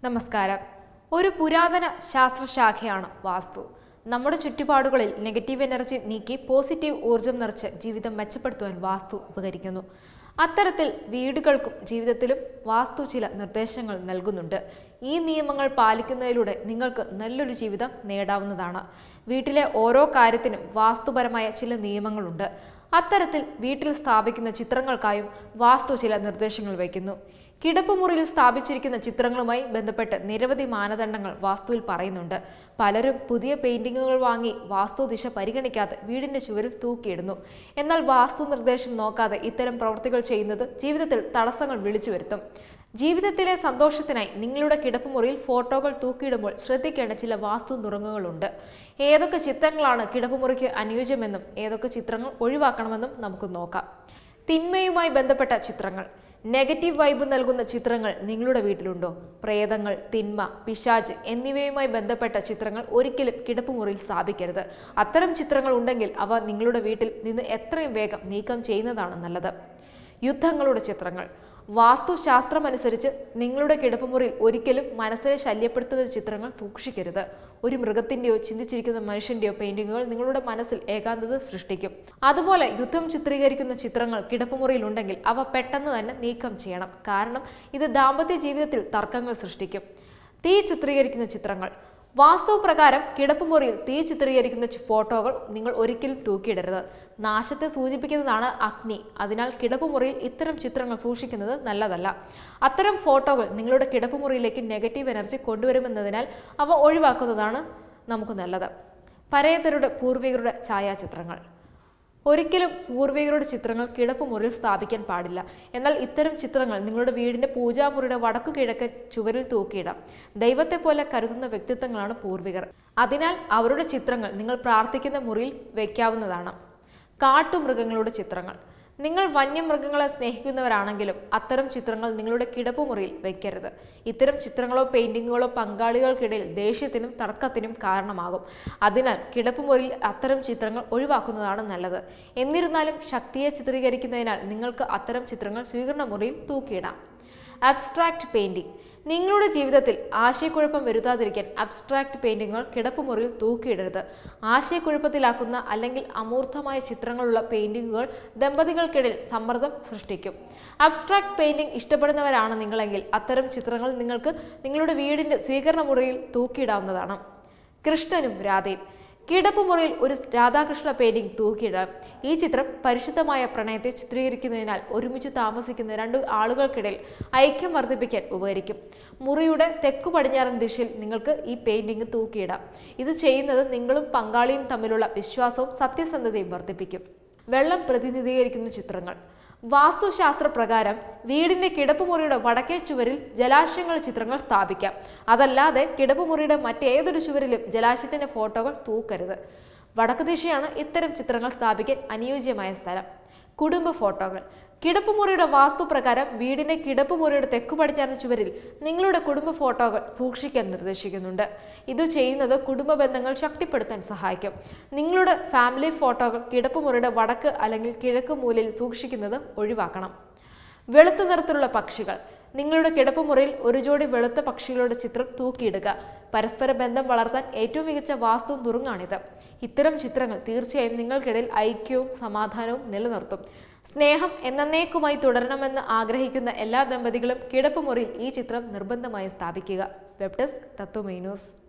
നമസ്കാരം ഒരു പുരാതന ശാസ്ത്രശാഖയാണ് വാസ്തു നമ്മുടെ ചുറ്റുപാടുകളിൽ നെഗറ്റീവ് എനർജി നീക്കി പോസിറ്റീവ് ഊർജം നിറച്ച് ജീവിതം മെച്ചപ്പെടുത്തുവാൻ വാസ്തു ഉപകരിക്കുന്നു അത്തരത്തിൽ വീടുകൾക്കും ജീവിതത്തിലും വാസ്തു ചില നിർദ്ദേശങ്ങൾ നൽകുന്നുണ്ട് ഈ നിയമങ്ങൾ പാലിക്കുന്നതിലൂടെ നിങ്ങൾക്ക് നല്ലൊരു ജീവിതം നേടാവുന്നതാണ് വീട്ടിലെ ഓരോ കാര്യത്തിനും വാസ്തുപരമായ ചില നിയമങ്ങളുണ്ട് അത്തരത്തിൽ വീട്ടിൽ സ്ഥാപിക്കുന്ന ചിത്രങ്ങൾക്കായും വാസ്തു ചില നിർദ്ദേശങ്ങൾ വയ്ക്കുന്നു കിടപ്പുമുറിയിൽ സ്ഥാപിച്ചിരിക്കുന്ന ചിത്രങ്ങളുമായി ബന്ധപ്പെട്ട് നിരവധി മാനദണ്ഡങ്ങൾ വാസ്തുവിൽ പറയുന്നുണ്ട് പലരും പുതിയ പെയിന്റിങ്ങുകൾ വാങ്ങി വാസ്തു ദിശ പരിഗണിക്കാതെ വീടിന്റെ ചുവരിൽ തൂക്കിയിടുന്നു എന്നാൽ വാസ്തു നിർദ്ദേശം നോക്കാതെ ഇത്തരം പ്രവൃത്തികൾ ചെയ്യുന്നത് ജീവിതത്തിൽ തടസ്സങ്ങൾ വിളിച്ചു വരുത്തും ജീവിതത്തിലെ സന്തോഷത്തിനായി നിങ്ങളുടെ കിടപ്പുമുറിയിൽ ഫോട്ടോകൾ തൂക്കിയിടുമ്പോൾ ശ്രദ്ധിക്കേണ്ട ചില വാസ്തു നുറുങ്ങുകളുണ്ട് ഏതൊക്കെ ചിത്രങ്ങളാണ് കിടപ്പുമുറിക്ക് അനുയോജ്യമെന്നും ഏതൊക്കെ ചിത്രങ്ങൾ ഒഴിവാക്കണമെന്നും നമുക്ക് നോക്കാം തിന്മയുമായി ബന്ധപ്പെട്ട ചിത്രങ്ങൾ നെഗറ്റീവ് വൈബ് നൽകുന്ന ചിത്രങ്ങൾ നിങ്ങളുടെ വീട്ടിലുണ്ടോ പ്രേതങ്ങൾ തിന്മ പിശാജ് എന്നിവയുമായി ബന്ധപ്പെട്ട ചിത്രങ്ങൾ ഒരിക്കലും കിടപ്പുമുറിയിൽ സ്ഥാപിക്കരുത് അത്തരം ചിത്രങ്ങൾ ഉണ്ടെങ്കിൽ അവ നിങ്ങളുടെ വീട്ടിൽ നിന്ന് എത്രയും വേഗം നീക്കം ചെയ്യുന്നതാണ് നല്ലത് യുദ്ധങ്ങളുടെ ചിത്രങ്ങൾ വാസ്തുശാസ്ത്രമനുസരിച്ച് നിങ്ങളുടെ കിടപ്പുമുറിയിൽ ഒരിക്കലും മനസ്സിനെ ശല്യപ്പെടുത്തുന്ന ചിത്രങ്ങൾ സൂക്ഷിക്കരുത് ഒരു മൃഗത്തിന്റെയോ ചിന്തിച്ചിരിക്കുന്ന മനുഷ്യന്റെയോ പെയിന്റിങ്ങുകൾ നിങ്ങളുടെ മനസ്സിൽ ഏകാന്തത സൃഷ്ടിക്കും അതുപോലെ യുദ്ധം ചിത്രീകരിക്കുന്ന ചിത്രങ്ങൾ കിടപ്പുമുറിയിൽ ഉണ്ടെങ്കിൽ അവ പെട്ടെന്ന് തന്നെ നീക്കം ചെയ്യണം കാരണം ഇത് ദാമ്പത്യ ജീവിതത്തിൽ തർക്കങ്ങൾ സൃഷ്ടിക്കും തീ ചിത്രീകരിക്കുന്ന ചിത്രങ്ങൾ വാസ്തു പ്രകാരം കിടപ്പുമുറിയിൽ തീ ചിത്രീകരിക്കുന്ന ചി- ഫോട്ടോകൾ നിങ്ങൾ ഒരിക്കലും തൂക്കിയിടരുത് നാശത്തെ സൂചിപ്പിക്കുന്നതാണ് അഗ്നി അതിനാൽ കിടപ്പുമുറിയിൽ ഇത്തരം ചിത്രങ്ങൾ സൂക്ഷിക്കുന്നത് നല്ലതല്ല അത്തരം ഫോട്ടോകൾ നിങ്ങളുടെ കിടപ്പുമുറിയിലേക്ക് നെഗറ്റീവ് എനർജി കൊണ്ടുവരുമെന്നതിനാൽ അവ ഒഴിവാക്കുന്നതാണ് നമുക്ക് നല്ലത് പരേതരുടെ പൂർവികരുടെ ഛായാചിത്രങ്ങൾ ഒരിക്കലും പൂർവികരുടെ ചിത്രങ്ങൾ കിടപ്പുമുറിയിൽ സ്ഥാപിക്കാൻ പാടില്ല എന്നാൽ ഇത്തരം ചിത്രങ്ങൾ നിങ്ങളുടെ വീടിന്റെ പൂജാമുറിയുടെ വടക്കു കിഴക്കൻ ചുവരിൽ തൂക്കിയിടാം ദൈവത്തെ പോലെ കരുതുന്ന വ്യക്തിത്വങ്ങളാണ് പൂർവികർ അതിനാൽ അവരുടെ ചിത്രങ്ങൾ നിങ്ങൾ പ്രാർത്ഥിക്കുന്ന മുറിയിൽ വയ്ക്കാവുന്നതാണ് കാട്ടുമൃഗങ്ങളുടെ ചിത്രങ്ങൾ നിങ്ങൾ വന്യമൃഗങ്ങളെ സ്നേഹിക്കുന്നവരാണെങ്കിലും അത്തരം ചിത്രങ്ങൾ നിങ്ങളുടെ കിടപ്പുമുറിയിൽ വയ്ക്കരുത് ഇത്തരം ചിത്രങ്ങളോ പെയിന്റിങ്ങുകളോ പങ്കാളികൾക്കിടയിൽ ദേഷ്യത്തിനും തർക്കത്തിനും കാരണമാകും അതിനാൽ കിടപ്പുമുറിയിൽ അത്തരം ചിത്രങ്ങൾ ഒഴിവാക്കുന്നതാണ് നല്ലത് എന്നിരുന്നാലും ശക്തിയെ ചിത്രീകരിക്കുന്നതിനാൽ നിങ്ങൾക്ക് അത്തരം ചിത്രങ്ങൾ സ്വീകരണ മുറിയിൽ തൂക്കിയിടാം അബ്സ്ട്രാക്ട് പെയിന്റിംഗ് നിങ്ങളുടെ ജീവിതത്തിൽ ആശയക്കുഴപ്പം വരുത്താതിരിക്കാൻ അബ്സ്ട്രാക്ട് പെയിന്റിങ്ങുകൾ കിടപ്പുമുറിയിൽ തൂക്കിയിടരുത് ആശയക്കുഴപ്പത്തിലാക്കുന്ന അല്ലെങ്കിൽ അമൂർത്തമായ ചിത്രങ്ങളുള്ള പെയിന്റിങ്ങുകൾ ദമ്പതികൾക്കിടയിൽ സമ്മർദ്ദം സൃഷ്ടിക്കും അബ്സ്ട്രാക്ട് പെയിന്റിംഗ് ഇഷ്ടപ്പെടുന്നവരാണ് നിങ്ങളെങ്കിൽ അത്തരം ചിത്രങ്ങൾ നിങ്ങൾക്ക് നിങ്ങളുടെ വീടിന്റെ സ്വീകരണ മുറിയിൽ തൂക്കിയിടാവുന്നതാണ് കൃഷ്ണനും രാധയും കിടപ്പുമുറിയിൽ ഒരു രാധാകൃഷ്ണ പെയിന്റിംഗ് തൂക്കിയിടാം ഈ ചിത്രം പരിശുദ്ധമായ പ്രണയത്തെ ചിത്രീകരിക്കുന്നതിനാൽ ഒരുമിച്ച് താമസിക്കുന്ന രണ്ട് ആളുകൾക്കിടയിൽ ഐക്യം വർദ്ധിപ്പിക്കാൻ ഉപകരിക്കും മുറിയുടെ തെക്കു പടിഞ്ഞാറൻ ദിശയിൽ നിങ്ങൾക്ക് ഈ പെയിന്റിംഗ് തൂക്കിയിടാം ഇത് ചെയ്യുന്നത് നിങ്ങളും പങ്കാളിയും തമ്മിലുള്ള വിശ്വാസവും സത്യസന്ധതയും വർദ്ധിപ്പിക്കും വെള്ളം പ്രതിനിധീകരിക്കുന്ന ചിത്രങ്ങൾ വാസ്തുശാസ്ത്ര പ്രകാരം വീടിന്റെ കിടപ്പുമുറിയുടെ വടക്കേ ചുവരിൽ ജലാശയങ്ങൾ ചിത്രങ്ങൾ സ്ഥാപിക്കാം അതല്ലാതെ കിടപ്പുമുറിയുടെ മറ്റേതൊരു ചുവരിലും ജലാശയത്തിന്റെ ഫോട്ടോകൾ തൂക്കരുത് വടക്ക് ദിശയാണ് ഇത്തരം ചിത്രങ്ങൾ സ്ഥാപിക്കാൻ അനുയോജ്യമായ സ്ഥലം കുടുംബ ഫോട്ടോകൾ കിടപ്പുമുറിയുടെ വാസ്തു പ്രകാരം വീടിന്റെ കിടപ്പുമുറിയുടെ തെക്കു പടിഞ്ഞാറൻ ചുവരിൽ നിങ്ങളുടെ കുടുംബ ഫോട്ടോകൾ സൂക്ഷിക്കാൻ നിർദ്ദേശിക്കുന്നുണ്ട് ഇത് ചെയ്യുന്നത് കുടുംബ ബന്ധങ്ങൾ ശക്തിപ്പെടുത്താൻ സഹായിക്കും നിങ്ങളുടെ ഫാമിലി ഫോട്ടോകൾ കിടപ്പുമുറിയുടെ വടക്ക് അല്ലെങ്കിൽ കിഴക്ക് മൂലയിൽ സൂക്ഷിക്കുന്നത് ഒഴിവാക്കണം വെളുത്ത നിറത്തിലുള്ള പക്ഷികൾ നിങ്ങളുടെ കിടപ്പുമുറിയിൽ ഒരു ജോഡി വെളുത്ത പക്ഷികളുടെ ചിത്രം തൂക്കിയിടുക പരസ്പര ബന്ധം വളർത്താൻ ഏറ്റവും മികച്ച വാസ്തു നുറുങ്ങാണിത് ഇത്തരം ചിത്രങ്ങൾ തീർച്ചയായും നിങ്ങൾക്കിടയിൽ ഐക്യവും സമാധാനവും നിലനിർത്തും സ്നേഹം എന്നേക്കുമായി തുടരണമെന്ന് ആഗ്രഹിക്കുന്ന എല്ലാ ദമ്പതികളും കിടപ്പുമുറിയിൽ ഈ ചിത്രം നിർബന്ധമായി സ്ഥാപിക്കുക വെബ് ഡെസ്ക് തത്വമൈ ന്യൂസ്